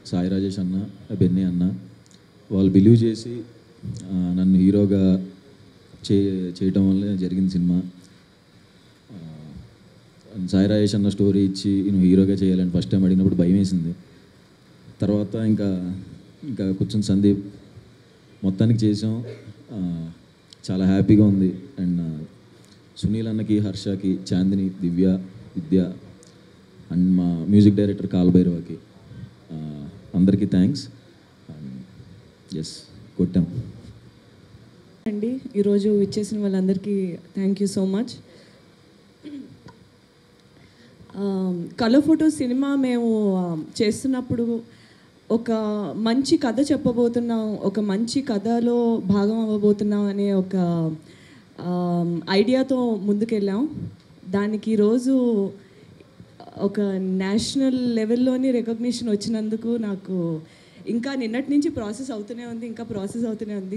సాయి రాజేష్ అన్న బెన్నీ అన్న వాళ్ళు బిలీవ్ చేసి ఆ, నన్ను హీరోగా చే చేయటం వల్ల జరిగింది సినిమా ఆ, సాయి రాజేష్ అన్న స్టోరీ ఇచ్చి నువ్వు హీరోగా చేయాలని ఫస్ట్ టైం అడిగినప్పుడు భయం వేసింది తర్వాత ఇంకా ఇంకా కూర్చొని సందీప్ మొత్తానికి చేసాం ఆ, చాలా హ్యాపీగా ఉంది అండ్ సునీల్ అన్నకి హర్షకి చాందిని దివ్య విద్య అండ్ మా మ్యూజిక్ డైరెక్టర్ కాల్భైరవకి ఆ, అందరికీ థ్యాంక్స్ ఎస్ కొట్టాం అండి ఈరోజు ఇచ్చేసిన వాళ్ళందరికీ thank you so much colour photo cinema మేము ఆ, చేస్తున్నప్పుడు ఒక మంచి కథ చెప్పబోతున్నాం ఒక మంచి కథలో భాగం అవ్వబోతున్నాం అనే ఒక ఆ, ఐడియాతో ముందుకెళ్ళాం దానికి ఈరోజు ఒక నేషనల్ లెవెల్లోని రికగ్నిషన్ వచ్చినందుకు నాకు ఇంకా నిన్నటి నుంచి ప్రాసెస్ అవుతూనే ఉంది ఇంకా ప్రాసెస్ అవుతూనే ఉంది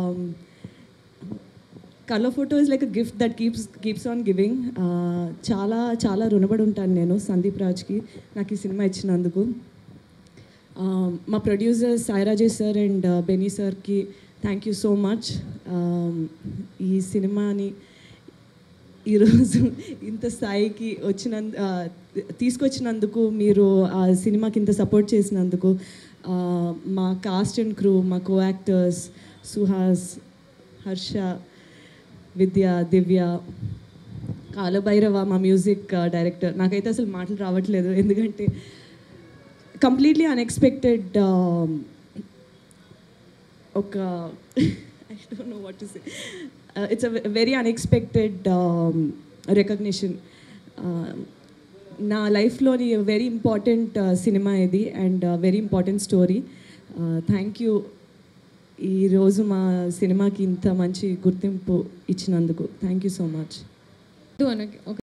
colour photo is like a gift that keeps keeps on giving చాలా చాలా రుణపడి ఉంటాను నేను సందీప్ రాజ్కి నాకు ఈ సినిమా ఇచ్చినందుకు Uh, మా producer Sairajesh sir and Beni సార్కి థ్యాంక్ యూ సో మచ్ ఈ సినిమాని ఈరోజు ఇంత స్థాయికి వచ్చినందు ఆ, తీసుకొచ్చినందుకు మీరు ఆ సినిమాకి ఇంత సపోర్ట్ చేసినందుకు ఆ, మా కాస్ట్ అండ్ క్రూ మా కో యాక్టర్స్ సుహాస్ హర్ష విద్య దివ్య కాలభైరవ మా మ్యూజిక్ డైరెక్టర్ నాకైతే అసలు మాటలు రావట్లేదు ఎందుకంటే కంప్లీట్లీ అన్ఎక్స్పెక్టెడ్ ఒక I don't know what to say it's a very unexpected recognition నా లైఫ్లోని వెరీ ఇంపార్టెంట్ సినిమా ఇది and very important story thank you ఈరోజు మా సినిమాకి ఇంత మంచి గుర్తింపు ఇచ్చినందుకు థ్యాంక్ యూ సో మచ్ అనకి ఒక